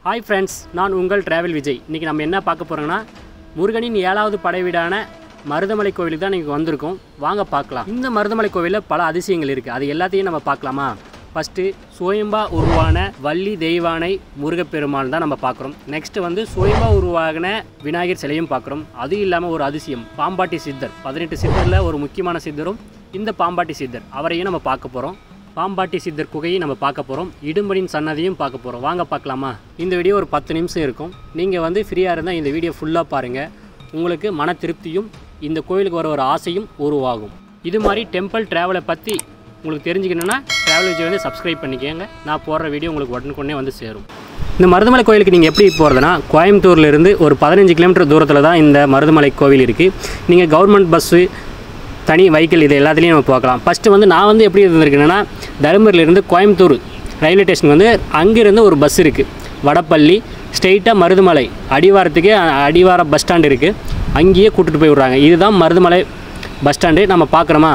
hi friends நான் உங்கள் travel Vijay இன்றைக்கி நம்ம என்ன பார்க்க போகிறோங்கன்னா முருகனின் ஏழாவது படை வீடான மருதமலை கோவிலுக்கு தான் இன்றைக்கி வந்திருக்கோம் வாங்க பார்க்கலாம் இந்த மருதமலை கோவிலில் பல அதிசயங்கள் இருக்குது அது எல்லாத்தையும் நம்ம பார்க்கலாமா ஃபஸ்ட்டு சுயம்பா உருவான வள்ளி தெய்வானை முருகப்பெருமாள் தான் நம்ம பார்க்குறோம் நெக்ஸ்ட்டு வந்து சுயம்பா உருவாகின விநாயகர் சிலையும் பார்க்குறோம் அது இல்லாமல் ஒரு அதிசயம் பாம்பாட்டி சித்தர் பதினெட்டு சித்தரில் ஒரு முக்கியமான சித்தரும் இந்த பாம்பாட்டி சித்தர் அவரையும் நம்ம பார்க்க போகிறோம் பாம்பாட்டி சித்தர் குகையை நம்ம பார்க்க போகிறோம் இடும்பனின் சன்னதியும் பார்க்க போகிறோம் வாங்க பார்க்கலாமா இந்த வீடியோ ஒரு பத்து நிமிஷம் இருக்கும் நீங்கள் வந்து ஃப்ரீயாக இருந்தால் இந்த வீடியோ ஃபுல்லாக பாருங்கள் உங்களுக்கு மன திருப்தியும் இந்த கோயிலுக்கு வர ஒரு ஆசையும் உருவாகும் இது மாதிரி டெம்பிள் ட்ராவலை பற்றி உங்களுக்கு தெரிஞ்சுக்கணுன்னா ட்ராவல் விஜய் வந்து சப்ஸ்கிரைப் பண்ணிக்கோங்க நான் போடுற வீடியோ உங்களுக்கு உடனுக்குடனே வந்து சேரும் இந்த மருதமலை கோயிலுக்கு நீங்கள் எப்படி போகிறதுனா கோயம்புத்தூர்லேருந்து ஒரு பதினஞ்சு கிலோமீட்டர் தூரத்தில் தான் இந்த மருதமலை கோவில் இருக்குது நீங்கள் கவர்மெண்ட் பஸ்ஸு தனி வெஹிக்கிள் இது எல்லாத்துலேயும் நம்ம பார்க்கலாம் ஃபஸ்ட்டு வந்து நான் வந்து எப்படி இருந்திருக்கேன்னா தருமபுரியிலேருந்து கோயம்புத்தூர் ரயில்வே ஸ்டேஷன் வந்து அங்கேருந்து ஒரு பஸ் இருக்குது வடப்பள்ளி ஸ்ட்ரெயிட்டாக மருதுமலை அடிவாரத்துக்கே அ- அடிவார பஸ் ஸ்டாண்ட் இருக்குது அங்கேயே கூட்டிகிட்டு போய் விட்றாங்க இதுதான் மருதுமலை பஸ் ஸ்டாண்டு நம்ம பார்க்குறோமா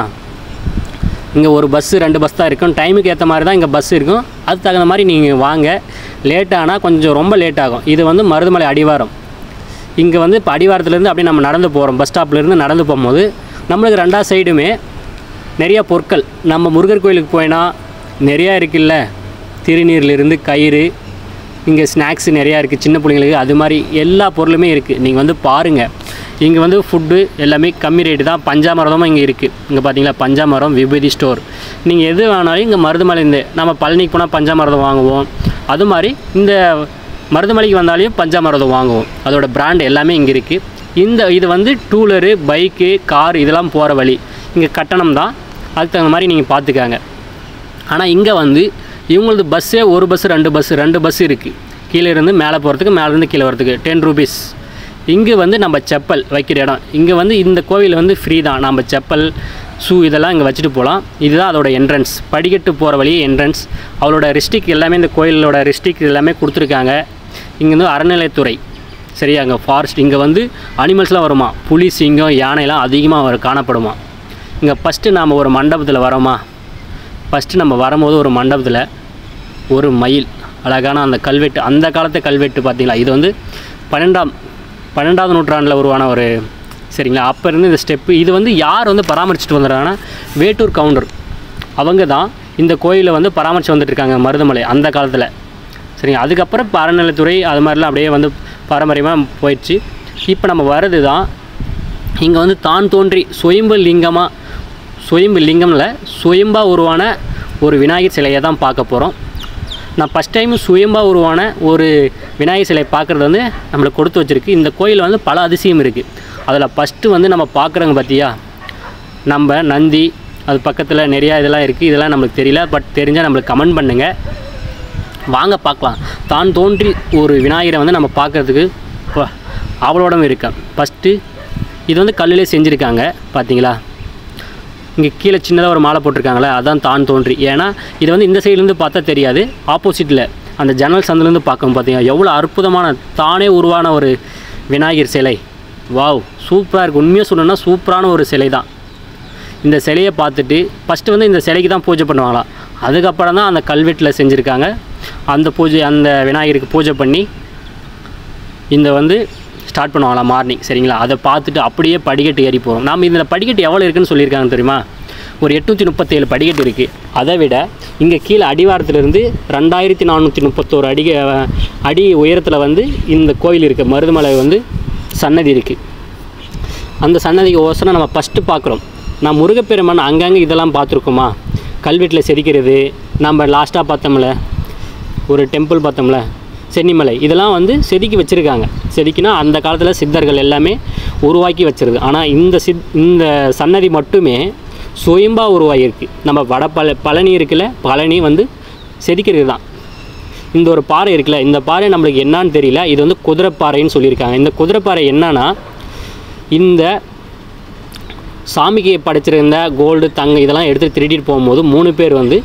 இங்கே ஒரு பஸ்ஸு ரெண்டு பஸ் தான் இருக்கும் டைமுக்கு ஏற்ற மாதிரி தான் இங்கே பஸ் இருக்கும் அதுக்கு தகுந்த மாதிரி நீங்கள் வாங்க லேட் ஆனால் கொஞ்சம் ரொம்ப லேட் ஆகும் இது வந்து மருதுமலை அடிவாரம் இங்கே வந்து இப்போ அடிவாரத்துலேருந்து அப்படியே நம்ம நடந்து போகிறோம் பஸ் ஸ்டாப்லேருந்து நடந்து போகும்போது நம்மளுக்கு ரெண்டா சைடுமே நிறைய பொருட்கள் நம்ம முருகர் கோயிலுக்கு போயினா நிறையா இருக்குல்ல திருநீர்லேருந்து கயிறு இங்கே ஸ்நாக்ஸ் நிறையா இருக்குது சின்ன பிள்ளைங்களுக்கு அது மாதிரி எல்லா பொருளுமே இருக்குது நீங்கள் வந்து பாருங்கள் இங்கே வந்து ஃபுட்டு எல்லாமே கம்மி ரேட்டு தான் பஞ்சாமரதமும் இங்கே இருக்குது இங்கே பார்த்தீங்களா பஞ்சாமரம் விபூதி ஸ்டோர் நீங்கள் எது வேணாலும் இங்கே மருதுமலை இந்த நம்ம பழனிக்கு போனால் பஞ்சாமரதம் வாங்குவோம் அது மாதிரி இந்த மருதமலைக்கு வந்தாலையும் பஞ்சாமரதம் வாங்குவோம் அதோட பிராண்ட் எல்லாமே இங்கே இருக்குது இந்த இது வந்து டூலரு பைக்கு கார் இதெல்லாம் போகிற வழி இங்கே கட்டணம் தான் அதுக்கு தகுந்த மாதிரி நீங்கள் பார்த்துக்காங்க ஆனால் இங்கே வந்து இவங்களது பஸ்ஸே ஒரு பஸ் ரெண்டு பஸ் ரெண்டு பஸ் இருக்குது கீழே இருந்து மேலே போகிறதுக்கு மேலேருந்து கீழே வரதுக்கு டென் ருபீஸ் இங்கே வந்து நம்ம செப்பல் வைக்கிற இடம் இங்கே வந்து இந்த கோவில் வந்து ஃப்ரீ தான் நம்ம செப்பல் ஷூ இதெல்லாம் இங்கே வச்சுட்டு போகலாம் இதுதான் அதோட என்ட்ரன்ஸ் படிக்கட்டு போகிற வழி என்ட்ரன்ஸ் அவளோட ரிஸ்ட்ரிக் எல்லாமே இந்த கோயிலோட ரிஸ்ட்ரிக் எல்லாமே கொடுத்துருக்காங்க இங்கே வந்து அறநிலையத்துறை சரியா அங்கே ஃபாரஸ்ட் இங்கே வந்து அனிமல்ஸ்லாம் வருமா புலி சிங்கம் யானைலாம் அதிகமாக வர காணப்படுமா இங்கே ஃபஸ்ட்டு நாம் ஒரு மண்டபத்தில் வரோமா ஃபஸ்ட்டு நம்ம வரும்போது ஒரு மண்டபத்தில் ஒரு மயில் அழகான அந்த கல்வெட்டு அந்த காலத்து கல்வெட்டு பார்த்தீங்களா இது வந்து பன்னெண்டாம் பன்னெண்டாவது நூற்றாண்டில் உருவான ஒரு சரிங்களா அப்போ இருந்து இந்த ஸ்டெப்பு இது வந்து யார் வந்து பராமரிச்சுட்டு வந்துடுறாங்கன்னா வேட்டூர் கவுண்டர் அவங்க தான் இந்த கோயிலை வந்து பராமரித்து வந்துட்டு இருக்காங்க மருதமலை அந்த காலத்தில் சரிங்க அதுக்கப்புறம் இப்போ அறநிலைத்துறை அது மாதிரிலாம் அப்படியே வந்து பாரம்பரியமாக போயிடுச்சு இப்போ நம்ம வர்றது தான் இங்கே வந்து தான் தோன்றி சுயம்பு லிங்கமாக சுயம்பு லிங்கம்ல சுயம்பா உருவான ஒரு விநாயகர் சிலையை தான் பார்க்க போகிறோம் நான் ஃபஸ்ட் டைம் சுயம்பா உருவான ஒரு விநாயகர் சிலை பார்க்குறது வந்து நம்மளுக்கு கொடுத்து வச்சுருக்கு இந்த கோயிலில் வந்து பல அதிசயம் இருக்குது அதில் ஃபஸ்ட்டு வந்து நம்ம பார்க்குறோங்க பார்த்தியா நம்ம நந்தி அது பக்கத்தில் நிறையா இதெல்லாம் இருக்குது இதெல்லாம் நம்மளுக்கு தெரியல பட் தெரிஞ்சால் நம்மளுக்கு கமெண்ட் பண்ணுங்கள் வாங்க பார்க்கலாம் தான் தோன்றி ஒரு விநாயகரை வந்து நம்ம பார்க்குறதுக்கு ப- அவளோடம் இருக்கேன் ஃபஸ்ட்டு இது வந்து கல்லிலே செஞ்சுருக்காங்க பார்த்தீங்களா இங்கே கீழே சின்னதாக ஒரு மாலை போட்டிருக்காங்களே அதான் தான் தோன்றி ஏன்னா இது வந்து இந்த சைட்லேருந்து பார்த்தா தெரியாது ஆப்போசிட்டில் அந்த ஜன்னல் சந்திலேருந்து பார்க்கும் பார்த்தீங்கன்னா எவ்வளோ அற்புதமான தானே உருவான ஒரு விநாயகர் சிலை வாவ் சூப்பராக இருக்குது உண்மையாக சொல்லணும்னா சூப்பரான ஒரு சிலை தான் இந்த சிலையை பார்த்துட்டு ஃபஸ்ட்டு வந்து இந்த சிலைக்கு தான் பூஜை பண்ணுவாங்களாம் அதுக்கப்புறம் தான் அந்த கல்வெட்டில் செஞ்சுருக்காங்க அந்த பூஜை அந்த விநாயகருக்கு பூஜை பண்ணி இந்த வந்து ஸ்டார்ட் பண்ணுவாங்களாம் மார்னிங் சரிங்களா அதை பார்த்துட்டு அப்படியே படிக்கட்டு ஏறி போகிறோம் நாம் இதில் படிக்கட்டு எவ்வளோ இருக்குன்னு சொல்லியிருக்காங்க தெரியுமா ஒரு எட்நூற்றி முப்பத்தேழு படிக்கட்டு இருக்குது அதை விட இங்கே கீழே அடிவாரத்துலேருந்து ரெண்டாயிரத்தி நானூற்றி முப்பத்தோரு அடி அடி உயரத்தில் வந்து இந்த கோயில் இருக்குது மருதமலை வந்து சன்னதி இருக்குது அந்த சன்னதிக்கு ஓசரம் நம்ம ஃபஸ்ட்டு பார்க்குறோம் நான் முருகப்பெருமான் அங்கங்கே இதெல்லாம் பார்த்துருக்கோமா கல்வெட்டில் செதுக்கிறது நம்ம லாஸ்ட்டாக பார்த்தோம்ல ஒரு டெம்பிள் பார்த்தோம்ல சென்னிமலை இதெல்லாம் வந்து செதுக்கி வச்சுருக்காங்க செதுக்கினா அந்த காலத்தில் சித்தர்கள் எல்லாமே உருவாக்கி வச்சிருது ஆனால் இந்த சித் இந்த சன்னதி மட்டுமே சுயம்பா உருவாகியிருக்கு நம்ம வட பழ பழனி இருக்குல்ல பழனி வந்து செதுக்கிறது தான் இந்த ஒரு பாறை இருக்குல்ல இந்த பாறை நம்மளுக்கு என்னன்னு தெரியல இது வந்து குதிரைப்பாறைன்னு சொல்லியிருக்காங்க இந்த குதிரைப்பாறை என்னன்னா இந்த சாமிக்கு படைச்சிருந்த கோல்டு தங்க இதெல்லாம் எடுத்து திருடிட்டு போகும்போது மூணு பேர் வந்து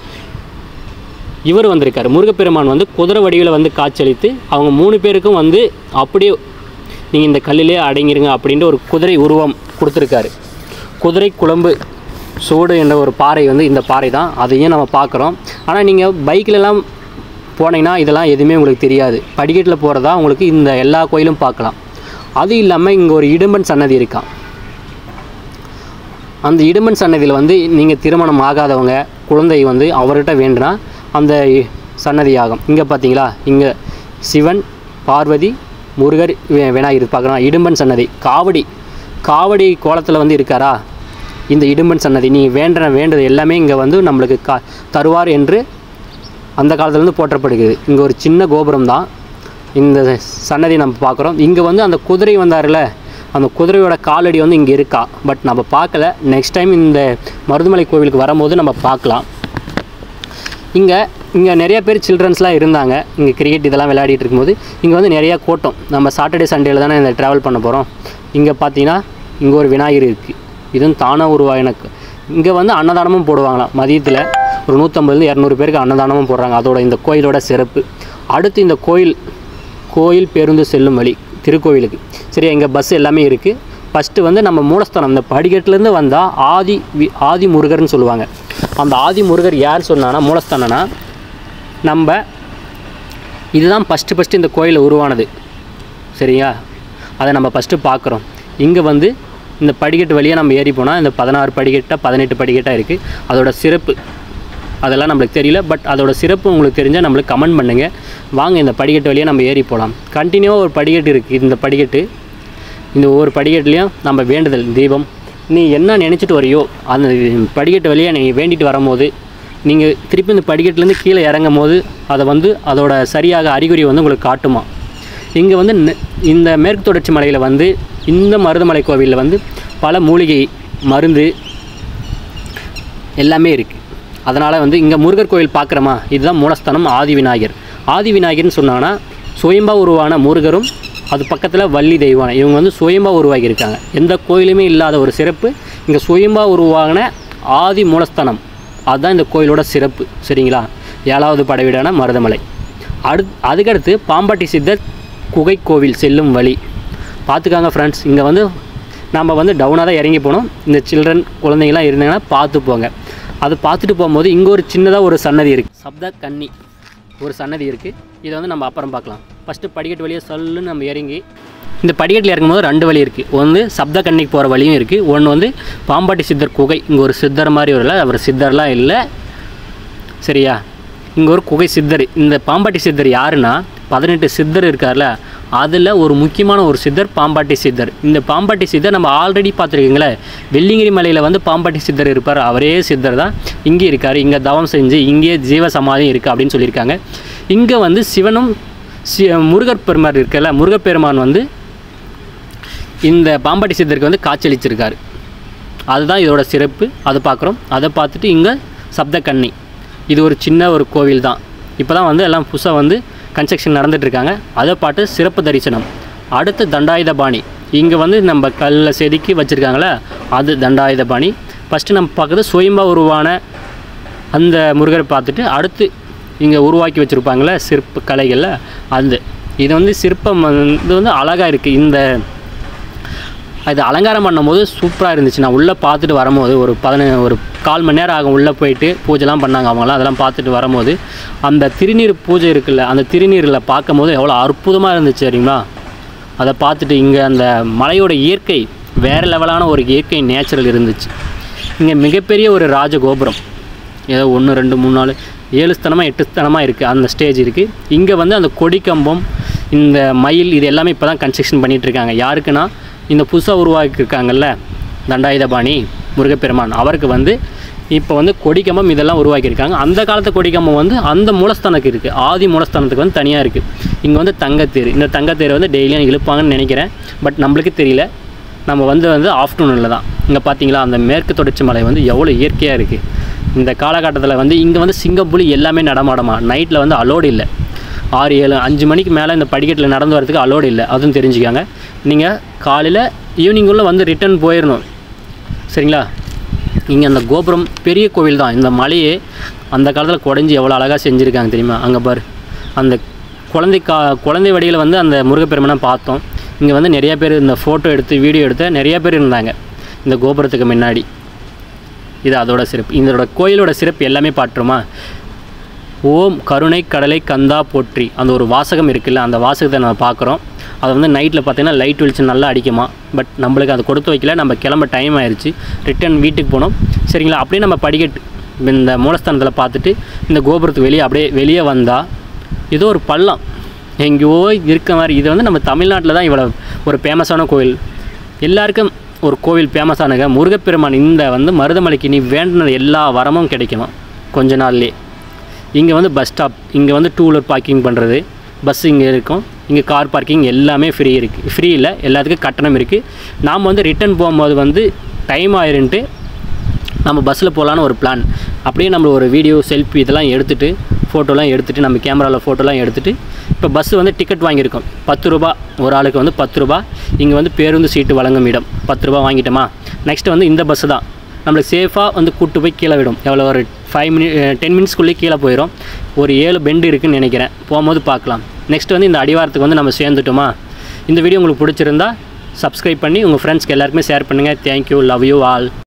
இவர் வந்திருக்காரு முருகப்பெருமான் வந்து குதிரை வடிவில் வந்து காட்சியளித்து அவங்க மூணு பேருக்கும் வந்து அப்படியே நீங்கள் இந்த கல்லிலே அடங்கிருங்க அப்படின்ட்டு ஒரு குதிரை உருவம் கொடுத்துருக்காரு குதிரை குழம்பு சூடு என்ற ஒரு பாறை வந்து இந்த பாறை தான் அதையும் நம்ம பார்க்குறோம் ஆனால் நீங்கள் பைக்கிலலாம் போனீங்கன்னா இதெல்லாம் எதுவுமே உங்களுக்கு தெரியாது படிக்கட்டில் போகிறதா உங்களுக்கு இந்த எல்லா கோயிலும் பார்க்கலாம் அது இல்லாமல் இங்கே ஒரு இடும்பன் சன்னதி இருக்கான் அந்த இடும்பன் சன்னதியில் வந்து நீங்கள் திருமணம் ஆகாதவங்க குழந்தை வந்து அவர்கிட்ட வேண்டுனா அந்த சன்னதி ஆகும் இங்கே பார்த்தீங்களா இங்கே சிவன் பார்வதி முருகர் வி- விநாயகர் பார்க்கலாம் இடும்பன் சன்னதி காவடி காவடி கோலத்தில் வந்து இருக்காரா இந்த இடும்பன் சன்னதி நீ வேண்டின வேண்டது எல்லாமே இங்கே வந்து நம்மளுக்கு கா தருவார் என்று அந்த காலத்துலேருந்து போற்றப்படுகிறது இங்கே ஒரு சின்ன கோபுரம் தான் இந்த சன்னதி நம்ம பார்க்குறோம் இங்கே வந்து அந்த குதிரை வந்தார்ல அந்த குதிரையோட காலடி வந்து இங்கே இருக்கா பட் நம்ம பார்க்கல நெக்ஸ்ட் டைம் இந்த மருதுமலை கோவிலுக்கு வரும்போது நம்ம பார்க்கலாம் இங்கே இங்கே நிறைய பேர் சில்ட்ரன்ஸ்லாம் இருந்தாங்க இங்கே கிரிக்கெட் இதெல்லாம் விளையாடிட்டு இருக்கும்போது இங்கே வந்து நிறையா கூட்டம் நம்ம சாட்டர்டே சண்டேல தானே இந்த ட்ராவல் பண்ண போகிறோம் இங்கே பார்த்தீங்கன்னா இங்கே ஒரு விநாயகர் இருக்குது இதுவும் தானாக உருவாகின இங்கே வந்து அன்னதானமும் போடுவாங்களாம் மதியத்தில் ஒரு நூற்றம்பதுலேருந்து இரநூறு பேருக்கு அன்னதானமும் போடுறாங்க அதோட இந்த கோயிலோட சிறப்பு அடுத்து இந்த கோயில் கோயில் பேருந்து செல்லும் வழி திருக்கோவிலுக்கு சரியா இங்கே பஸ் எல்லாமே இருக்குது ஃபஸ்ட்டு வந்து நம்ம மூலஸ்தானம் இந்த படிக்கட்டுலேருந்து வந்தால் ஆதி வி- ஆதி முருகர்னு சொல்லுவாங்க அந்த ஆதி முருகர் யார் சொன்னான்னா மூலஸ்தானம்னா நம்ம இதுதான் ஃபஸ்ட்டு ஃபஸ்ட்டு இந்த கோயில் உருவானது சரியா அதை நம்ம ஃபஸ்ட்டு பார்க்குறோம் இங்கே வந்து இந்த படிக்கட்டு வழியாக நம்ம ஏறி போனால் இந்த பதினாறு படிக்கட்டாக பதினெட்டு படிக்கட்டாக இருக்குது அதோட சிறப்பு அதெல்லாம் நம்மளுக்கு தெரியல பட் அதோட சிறப்பு உங்களுக்கு தெரிஞ்சால் நம்மளுக்கு கமெண்ட் பண்ணுங்கள் வாங்க இந்த படிக்கட்டு வழியாக நம்ம ஏறி போகலாம் கண்டினியூவாக ஒரு படிக்கட்டு இருக்குது இந்த படிக்கட்டு இந்த ஒவ்வொரு படிக்கட்டுலேயும் நம்ம வேண்டுதல் தீபம் நீ என்ன நினச்சிட்டு வரையோ அந்த படிக்கட்டு வழியாக நீ வேண்டிட்டு வரும்போது நீங்கள் திருப்பி இந்த படிக்கட்டுலேருந்து கீழே இறங்கும் போது அதை வந்து அதோட சரியாக அறிகுறி வந்து உங்களுக்கு காட்டுமா இங்கே வந்து நெ- இந்த மேற்கு தொடர்ச்சி மலையில் வந்து இந்த மருதமலை கோவிலில் வந்து பல மூலிகை மருந்து எல்லாமே இருக்குது அதனால் வந்து இங்கே முருகர் கோயில் பார்க்குறோமா இதுதான் மூலஸ்தானம் ஆதி விநாயகர் ஆதி விநாயகர்னு சொன்னாங்கன்னா சுயம்பா உருவான முருகரும் அது பக்கத்தில் வள்ளி தெய்வானை இவங்க வந்து சுயம்பா உருவாகி இருக்காங்க எந்த கோயிலுமே இல்லாத ஒரு சிறப்பு இங்கே சுயம்பா உருவாகின ஆதி மூலஸ்தானம் அதுதான் இந்த கோயிலோட சிறப்பு சரிங்களா ஏழாவது படைவீடான மருதமலை அடு அதுக்கடுத்து பாம்பாட்டி சித்தர் குகை கோவில் செல்லும் வழி பார்த்துக்காங்க ஃப்ரெண்ட்ஸ் இங்கே வந்து நம்ம வந்து டவுனாக தான் இறங்கி போகணும் இந்த சில்ட்ரன் குழந்தைங்களாம் இருந்தாங்கன்னா பார்த்து போங்க அது பார்த்துட்டு போகும்போது இங்கே ஒரு சின்னதாக ஒரு சன்னதி இருக்குது சப்த கன்னி ஒரு சன்னதி இருக்குது இதை வந்து நம்ம அப்புறம் பார்க்கலாம் ஃபஸ்ட்டு படிக்கட்டு வழியாக சொல்லுன்னு நம்ம இறங்கி இந்த படிக்கட்டில் இறங்கும்போது ரெண்டு வழி இருக்குது ஒன்று சப்த கன்னிக்கு போகிற வழியும் இருக்குது ஒன்று வந்து பாம்பாட்டி சித்தர் குகை இங்கே ஒரு சித்தர் மாதிரி வரல அவர் சித்தர்லாம் இல்லை சரியா இங்கே ஒரு குகை சித்தர் இந்த பாம்பாட்டி சித்தர் யாருன்னா பதினெட்டு சித்தர் இருக்கார்ல அதில் ஒரு முக்கியமான ஒரு சித்தர் பாம்பாட்டி சித்தர் இந்த பாம்பாட்டி சித்தர் நம்ம ஆல்ரெடி பார்த்துருக்கீங்களே வெள்ளிங்கிரி மலையில் வந்து பாம்பாட்டி சித்தர் இருப்பார் அவரே சித்தர் தான் இங்கே இருக்கார் இங்கே தவம் செஞ்சு இங்கே ஜீவ சமாதியும் இருக்குது அப்படின்னு சொல்லியிருக்காங்க இங்கே வந்து சிவனும் சி முருகர் பெருமான் இருக்குல்ல முருகப்பெருமான் வந்து இந்த பாம்பாட்டி சித்தருக்கு வந்து காட்சியளிச்சிருக்காரு அதுதான் இதோட சிறப்பு அதை பார்க்குறோம் அதை பார்த்துட்டு இங்கே சப்த கன்னி இது ஒரு சின்ன ஒரு கோவில் தான் இப்போ தான் வந்து எல்லாம் புதுசாக வந்து கன்ஸ்ட்ரக்ஷன் நடந்துட்டு இருக்காங்க அதை பார்த்து சிறப்பு தரிசனம் அடுத்து தண்டாயுதபாணி இங்கே வந்து நம்ம கல்லில் செதுக்கி வச்சுருக்காங்களே அது தண்டாயுதபாணி ஃபஸ்ட்டு நம்ம பார்க்குறது சுயம்பா உருவான அந்த முருகரை பார்த்துட்டு அடுத்து இங்கே உருவாக்கி வச்சுருப்பாங்களே சிற்ப கலைகளில் அந்த இது வந்து சிற்பம் வந்து வந்து அழகாக இருக்குது இந்த அது அலங்காரம் பண்ணும்போது சூப்பராக இருந்துச்சு நான் உள்ளே பார்த்துட்டு வரும்போது ஒரு பதின ஒரு கால் மணி நேரம் ஆகும் உள்ளே போயிட்டு பூஜைலாம் பண்ணாங்க அவங்களாம் அதெல்லாம் பார்த்துட்டு வரும்போது அந்த திருநீர் பூஜை இருக்குல்ல அந்த திருநீரில் பார்க்கும்போது எவ்வளோ அற்புதமாக இருந்துச்சு சரிங்களா அதை பார்த்துட்டு இங்கே அந்த மலையோட இயற்கை வேறு லெவலான ஒரு இயற்கை நேச்சுரல் இருந்துச்சு இங்கே மிகப்பெரிய ஒரு ராஜகோபுரம் ஏதோ ஒன்று ரெண்டு மூணு நாலு ஏழு ஸ்தனமாக எட்டு ஸ்தனமாக இருக்குது அந்த ஸ்டேஜ் இருக்குது இங்கே வந்து அந்த கொடிக்கம்பம் இந்த மயில் இது எல்லாமே இப்போ தான் கன்ஸ்ட்ரக்ஷன் பண்ணிகிட்ருக்காங்க யாருக்குன்னா இந்த புதுசாக உருவாக்கியிருக்காங்கல்ல தண்டாயுதபாணி முருகப்பெருமான் அவருக்கு வந்து இப்போ வந்து கொடிக்கம்பம் இதெல்லாம் உருவாக்கியிருக்காங்க அந்த காலத்து கொடிக்கம்பம் வந்து அந்த மூலஸ்தானத்துக்கு இருக்குது ஆதி மூலஸ்தானத்துக்கு வந்து தனியாக இருக்குது இங்கே வந்து தங்கத்தேர் இந்த தங்கத்தேர் வந்து டெய்லியும் இழுப்பாங்கன்னு நினைக்கிறேன் பட் நம்மளுக்கு தெரியல நம்ம வந்து வந்து ஆஃப்டர்நூனில் தான் இங்கே பார்த்தீங்களா அந்த மேற்கு தொடர்ச்சி மலை வந்து எவ்வளோ இயற்கையாக இருக்குது இந்த காலகட்டத்தில் வந்து இங்கே வந்து சிங்கப்புலி எல்லாமே நடமாடமா நைட்டில் வந்து அலோடு இல்லை ஆறு ஏழு அஞ்சு மணிக்கு மேலே இந்த படிக்கட்டில் நடந்து வரதுக்கு அலோடு இல்லை அதுவும் தெரிஞ்சுக்காங்க நீங்கள் காலையில் ஈவினிங்குள்ளே வந்து ரிட்டர்ன் போயிடணும் சரிங்களா இங்கே அந்த கோபுரம் பெரிய கோவில் தான் இந்த மலையே அந்த காலத்தில் குடஞ்சி எவ்வளோ அழகாக செஞ்சுருக்காங்க தெரியுமா அங்கே பாரு அந்த குழந்தை கா குழந்தை வடியில் வந்து அந்த முருகப்பெருமனை பார்த்தோம் இங்கே வந்து நிறைய பேர் இந்த ஃபோட்டோ எடுத்து வீடியோ எடுத்து நிறைய பேர் இருந்தாங்க இந்த கோபுரத்துக்கு முன்னாடி இது அதோட சிறப்பு இதோட கோயிலோட சிறப்பு எல்லாமே பாட்டுருமா ஓம் கருணை கடலை கந்தா போற்றி அந்த ஒரு வாசகம் இருக்குல்ல அந்த வாசகத்தை நம்ம பார்க்குறோம் அது வந்து நைட்டில் பார்த்தீங்கன்னா லைட் வெளிச்சம் நல்லா அடிக்குமா பட் நம்மளுக்கு அது கொடுத்து வைக்கல நம்ம கிளம்ப டைம் ஆயிடுச்சு ரிட்டர்ன் வீட்டுக்கு போனோம் சரிங்களா அப்படியே நம்ம படிக்கட்டு இந்த மூலஸ்தானத்தில் பார்த்துட்டு இந்த கோபுரத்துக்கு வெளியே அப்படியே வெளியே வந்தால் ஏதோ ஒரு பள்ளம் எங்கேயோ இருக்க மாதிரி இது வந்து நம்ம தமிழ்நாட்டில் தான் இவ்வளோ ஒரு ஃபேமஸான கோவில் எல்லாருக்கும் ஒரு கோவில் ஃபேமஸானங்க முருகப்பெருமான் இந்த வந்து மருதமலைக்கு நீ வேண்டின எல்லா வரமும் கிடைக்குமா கொஞ்ச நாள்லே இங்கே வந்து பஸ் ஸ்டாப் இங்கே வந்து டூ வீலர் பார்க்கிங் பண்ணுறது பஸ் இங்கே இருக்கும் இங்கே கார் பார்க்கிங் எல்லாமே ஃப்ரீ இருக்குது ஃப்ரீ இல்லை எல்லாத்துக்கும் கட்டணம் இருக்குது நாம் வந்து ரிட்டர்ன் போகும்போது வந்து டைம் ஆயிருன்ட்டு நம்ம பஸ்ஸில் போகலான்னு ஒரு பிளான் அப்படியே நம்ம ஒரு வீடியோ செல்ஃபி இதெல்லாம் எடுத்துகிட்டு ஃபோட்டோலாம் எடுத்துகிட்டு நம்ம கேமராவில் ஃபோட்டோலாம் எடுத்துகிட்டு இப்போ பஸ்ஸு வந்து டிக்கெட் வாங்கியிருக்கோம் பத்து ரூபா ஒரு ஆளுக்கு வந்து பத்து ரூபா இங்கே வந்து பேருந்து சீட்டு வழங்கும் இடம் பத்து ரூபா வாங்கிட்டோமா நெக்ஸ்ட் வந்து இந்த பஸ்ஸு தான் நம்மளுக்கு சேஃபாக வந்து கூட்டு போய் கீழே விடும் எவ்வளோ ஒரு ஃபைவ் மினிட் டென் மினிட்ஸ்க்குள்ளேயே கீழே போயிடும் ஒரு ஏழு பெண்டு இருக்குன்னு நினைக்கிறேன் போகும்போது பார்க்கலாம் நெக்ஸ்ட் வந்து இந்த அடிவாரத்துக்கு வந்து நம்ம சேர்ந்துட்டோமா இந்த வீடியோ உங்களுக்கு பிடிச்சிருந்தா சப்ஸ்கிரைப் பண்ணி உங்கள் ஃப்ரெண்ட்ஸ்க்கு எல்லாருக்குமே ஷேர் பண்ணுங்கள் தேங்க்யூ லவ் யூ ஆல்